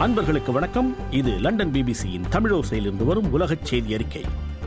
அன்பர்களுக்கு வணக்கம் இது லண்டன் பிபிசியின் தமிழோசையிலிருந்து வரும் உலகச் செய்தி அறிக்கை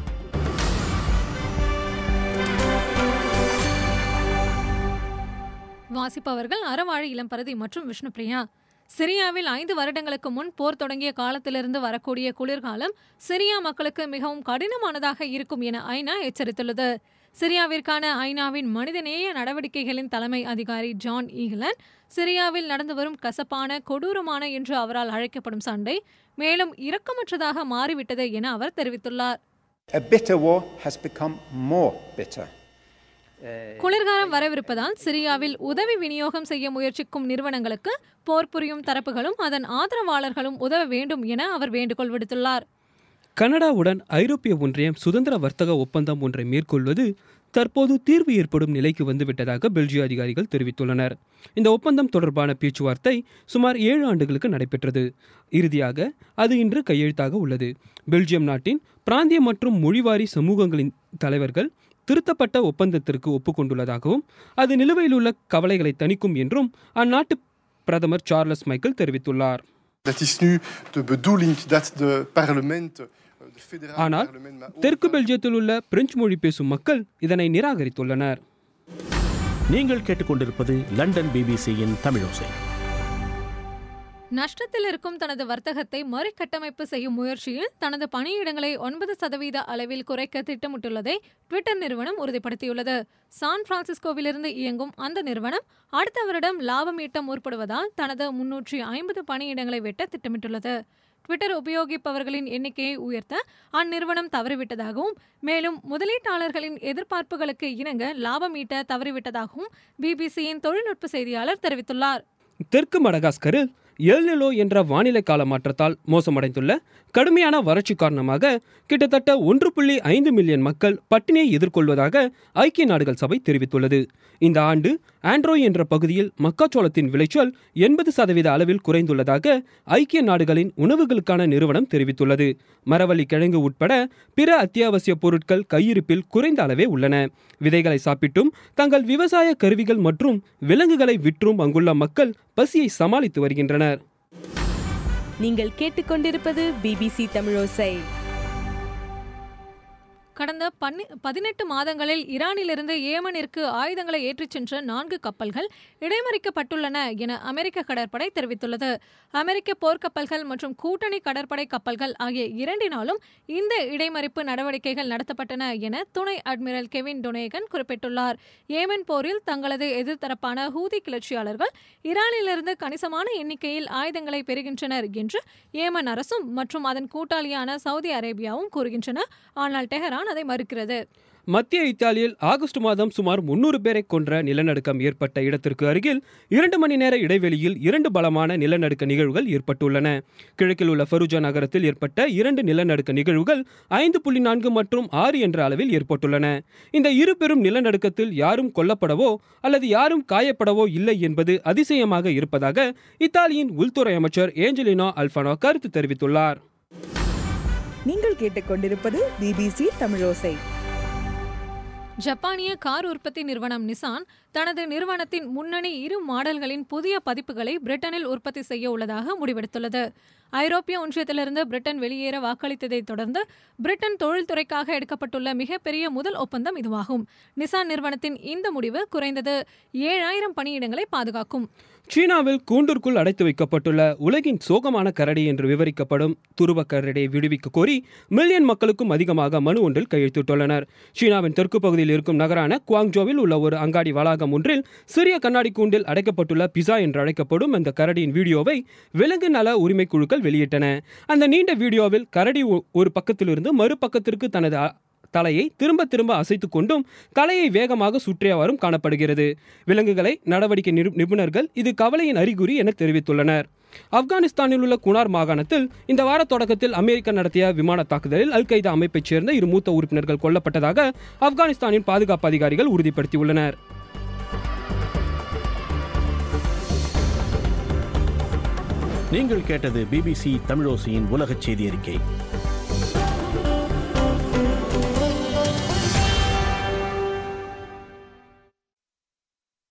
வாசிப்பவர்கள் அறவாழி இளம்பரதி மற்றும் விஷ்ணுபிரியா சிரியாவில் ஐந்து வருடங்களுக்கு முன் போர் தொடங்கிய காலத்திலிருந்து வரக்கூடிய குளிர்காலம் சிரியா மக்களுக்கு மிகவும் கடினமானதாக இருக்கும் என ஐநா எச்சரித்துள்ளது சிரியாவிற்கான ஐநாவின் மனிதநேய நடவடிக்கைகளின் தலைமை அதிகாரி ஜான் ஈகலன் சிரியாவில் நடந்து வரும் கசப்பான கொடூரமான என்று அவரால் அழைக்கப்படும் சண்டை மேலும் இரக்கமற்றதாக மாறிவிட்டது என அவர் தெரிவித்துள்ளார் A bitter war has become more bitter. குளிர்காலம் வரவிருப்பதால் சிரியாவில் உதவி விநியோகம் செய்ய முயற்சிக்கும் நிறுவனங்களுக்கு போர் புரியும் தரப்புகளும் அதன் ஆதரவாளர்களும் உதவ வேண்டும் என அவர் வேண்டுகோள் விடுத்துள்ளார் கனடாவுடன் ஐரோப்பிய ஒன்றியம் சுதந்திர வர்த்தக ஒப்பந்தம் ஒன்றை மேற்கொள்வது தற்போது தீர்வு ஏற்படும் நிலைக்கு வந்துவிட்டதாக பெல்ஜிய அதிகாரிகள் தெரிவித்துள்ளனர் இந்த ஒப்பந்தம் தொடர்பான பேச்சுவார்த்தை சுமார் ஏழு ஆண்டுகளுக்கு நடைபெற்றது இறுதியாக அது இன்று கையெழுத்தாக உள்ளது பெல்ஜியம் நாட்டின் பிராந்திய மற்றும் மொழிவாரி சமூகங்களின் தலைவர்கள் திருத்தப்பட்ட ஒப்பந்தத்திற்கு ஒப்புக்கொண்டுள்ளதாகவும் அது நிலுவையில் உள்ள கவலைகளை தணிக்கும் என்றும் அந்நாட்டு பிரதமர் சார்லஸ் மைக்கேல் தெரிவித்துள்ளார் Het is nu de bedoeling dat de parlement, eh, de federale ஆனால் parlement, maar ook தெற்கு பெல்ஜியத்தில் உள்ள பிரெஞ்சு மொழி பேசும் மக்கள் இதனை நிராகரித்துள்ளனர் நீங்கள் கேட்டுக்கொண்டிருப்பது லண்டன் பிபிசியின் தமிழோசை நஷ்டத்தில் இருக்கும் தனது வர்த்தகத்தை மறுகட்டமைப்பு செய்யும் முயற்சியில் தனது பணியிடங்களை ஒன்பது சதவீத அளவில் குறைக்க திட்டமிட்டுள்ளதை ட்விட்டர் நிறுவனம் உறுதிப்படுத்தியுள்ளது சான் பிரான்சிஸ்கோவிலிருந்து இயங்கும் அந்த நிறுவனம் அடுத்த வருடம் லாபம் ஈட்ட முற்படுவதால் தனது முன்னூற்றி ஐம்பது பணியிடங்களை வெட்ட திட்டமிட்டுள்ளது ட்விட்டர் உபயோகிப்பவர்களின் எண்ணிக்கையை உயர்த்த அந்நிறுவனம் தவறிவிட்டதாகவும் மேலும் முதலீட்டாளர்களின் எதிர்பார்ப்புகளுக்கு இணங்க லாபம் ஈட்ட தவறிவிட்டதாகவும் பிபிசியின் தொழில்நுட்ப செய்தியாளர் தெரிவித்துள்ளார் தெற்கு மடகாஸ்கரில் எல்நிலோ என்ற வானிலை கால மாற்றத்தால் மோசமடைந்துள்ள கடுமையான வறட்சி காரணமாக கிட்டத்தட்ட ஒன்று புள்ளி ஐந்து மில்லியன் மக்கள் பட்டினியை எதிர்கொள்வதாக ஐக்கிய நாடுகள் சபை தெரிவித்துள்ளது இந்த ஆண்டு ஆண்ட்ரோய் என்ற பகுதியில் மக்காச்சோளத்தின் விளைச்சல் எண்பது சதவீத அளவில் குறைந்துள்ளதாக ஐக்கிய நாடுகளின் உணவுகளுக்கான நிறுவனம் தெரிவித்துள்ளது மரவள்ளி கிழங்கு உட்பட பிற அத்தியாவசிய பொருட்கள் கையிருப்பில் குறைந்த அளவே உள்ளன விதைகளை சாப்பிட்டும் தங்கள் விவசாய கருவிகள் மற்றும் விலங்குகளை விற்றும் அங்குள்ள மக்கள் பசியை சமாளித்து வருகின்றனர் நீங்கள் கேட்டுக்கொண்டிருப்பது பிபிசி தமிழோசை கடந்த பன்னி பதினெட்டு மாதங்களில் ஈரானிலிருந்து ஏமனிற்கு ஆயுதங்களை ஏற்றிச் சென்ற நான்கு கப்பல்கள் இடைமறிக்கப்பட்டுள்ளன என அமெரிக்க கடற்படை தெரிவித்துள்ளது அமெரிக்க போர்க்கப்பல்கள் மற்றும் கூட்டணி கடற்படை கப்பல்கள் ஆகிய இரண்டினாலும் இந்த இடைமறிப்பு நடவடிக்கைகள் நடத்தப்பட்டன என துணை அட்மிரல் கெவின் டொனேகன் குறிப்பிட்டுள்ளார் ஏமன் போரில் தங்களது எதிர்த்தரப்பான ஹூதி கிளர்ச்சியாளர்கள் ஈரானிலிருந்து கணிசமான எண்ணிக்கையில் ஆயுதங்களை பெறுகின்றனர் என்று ஏமன் அரசும் மற்றும் அதன் கூட்டாளியான சவுதி அரேபியாவும் கூறுகின்றன ஆனால் டெஹரான் அதை மறுக்கிறது மத்திய இத்தாலியில் ஆகஸ்ட் மாதம் சுமார் முன்னூறு பேரை கொன்ற நிலநடுக்கம் ஏற்பட்ட இடத்திற்கு அருகில் இரண்டு மணி நேர இடைவெளியில் இரண்டு பலமான நிலநடுக்க நிகழ்வுகள் ஏற்பட்டுள்ளன கிழக்கில் உள்ள ஃபருஜா நகரத்தில் ஏற்பட்ட இரண்டு நிலநடுக்க நிகழ்வுகள் ஐந்து புள்ளி நான்கு மற்றும் ஆறு என்ற அளவில் ஏற்பட்டுள்ளன இந்த இரு பெரும் நிலநடுக்கத்தில் யாரும் கொல்லப்படவோ அல்லது யாரும் காயப்படவோ இல்லை என்பது அதிசயமாக இருப்பதாக இத்தாலியின் உள்துறை அமைச்சர் ஏஞ்சலினோ அல்ஃபானோ கருத்து தெரிவித்துள்ளார் நீங்கள் கேட்டுக்கொண்டிருப்பது பிபிசி தமிழோசை ஜப்பானிய கார் உற்பத்தி நிறுவனம் நிசான் தனது நிறுவனத்தின் முன்னணி இரு மாடல்களின் புதிய பதிப்புகளை பிரிட்டனில் உற்பத்தி செய்ய உள்ளதாக முடிவெடுத்துள்ளது ஐரோப்பிய ஒன்றியத்திலிருந்து பிரிட்டன் வெளியேற வாக்களித்ததை தொடர்ந்து பிரிட்டன் தொழில்துறைக்காக எடுக்கப்பட்டுள்ள மிகப்பெரிய முதல் ஒப்பந்தம் இதுவாகும் நிசான் நிறுவனத்தின் இந்த முடிவு குறைந்தது ஏழாயிரம் பணியிடங்களை பாதுகாக்கும் சீனாவில் கூண்டிற்குள் அடைத்து வைக்கப்பட்டுள்ள உலகின் சோகமான கரடி என்று விவரிக்கப்படும் துருவ கரடியை விடுவிக்க கோரி மில்லியன் மக்களுக்கும் அதிகமாக மனு ஒன்றில் கையெழுத்திட்டுள்ளனர் சீனாவின் தெற்கு பகுதியில் இருக்கும் நகரான குவாங்ஜோவில் உள்ள ஒரு அங்காடி வளாகம் ஒன்றில் சிறிய கண்ணாடி கூண்டில் அடைக்கப்பட்டுள்ள பிசா என்று அழைக்கப்படும் அந்த கரடியின் வீடியோவை விலங்கு நல உரிமை குழுக்கள் வெளியிட்டன அந்த நீண்ட வீடியோவில் கரடி ஒ- ஒரு பக்கத்திலிருந்து மறுபக்கத்திற்கு தனது அ- தலையை திரும்ப திரும்ப அசைத்து கொண்டும் தலையை வேகமாக சுற்றியவாறும் காணப்படுகிறது விலங்குகளை நடவடிக்கை நிரு- நிபுணர்கள் இது கவலையின் அறிகுறி என தெரிவித்துள்ளனர் ஆப்கானிஸ்தானில் உள்ள குனார் மாகாணத்தில் இந்த வார தொடக்கத்தில் அமெரிக்கா நடத்திய விமான தாக்குதலில் அல் கைதா அமைப்பைச் சேர்ந்த இரு மூத்த உறுப்பினர்கள் கொல்லப்பட்டதாக ஆப்கானிஸ்தானின் பாதுகாப்பு அதிகாரிகள் உறுதிப்படுத்தியுள்ளனர் நீங்கள் கேட்டது பிபிசி தமிழோசையின் உலகச் செய்தி அறிக்கை